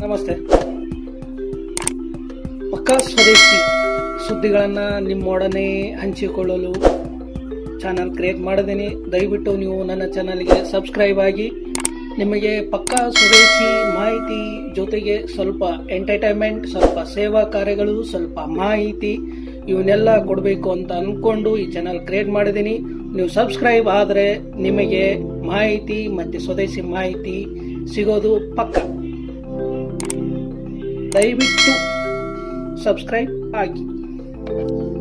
ನಮಸ್ತೆ ಪಕ್ಕಾ ಸ್ವದೇಶಿ ಸುದ್ದಿಗಳನ್ನು ನಿಮ್ಮೊಡನೆ ಹಂಚಿಕೊಳ್ಳಲು ಚಾನಲ್ ಕ್ರಿಯೇಟ್ ಮಾಡಿದ್ದೀನಿ ದಯವಿಟ್ಟು ನೀವು ನನ್ನ ಚಾನಲ್ಗೆ ಸಬ್ಸ್ಕ್ರೈಬ್ ಆಗಿ ನಿಮಗೆ ಪಕ್ಕಾ ಸ್ವದೇಶಿ ಮಾಹಿತಿ ಜೊತೆಗೆ ಸ್ವಲ್ಪ ಎಂಟರ್ಟೈನ್ಮೆಂಟ್ ಸ್ವಲ್ಪ ಸೇವಾ ಕಾರ್ಯಗಳು ಸ್ವಲ್ಪ ಮಾಹಿತಿ ಇವನ್ನೆಲ್ಲ ಕೊಡಬೇಕು ಅಂತ ಅನ್ಕೊಂಡು ಈ ಚಾನಲ್ ಕ್ರಿಯೇಟ್ ಮಾಡಿದ್ದೀನಿ ನೀವು ಸಬ್ಸ್ಕ್ರೈಬ್ ಆದರೆ ನಿಮಗೆ ಮಾಹಿತಿ ಮತ್ತು ಸ್ವದೇಶಿ ಮಾಹಿತಿ ಸಿಗೋದು ಪಕ್ಕ ದಯವಿಟ್ಟು ಸಬ್ಸ್ಕ್ರೈಬ್ ಆಗಿ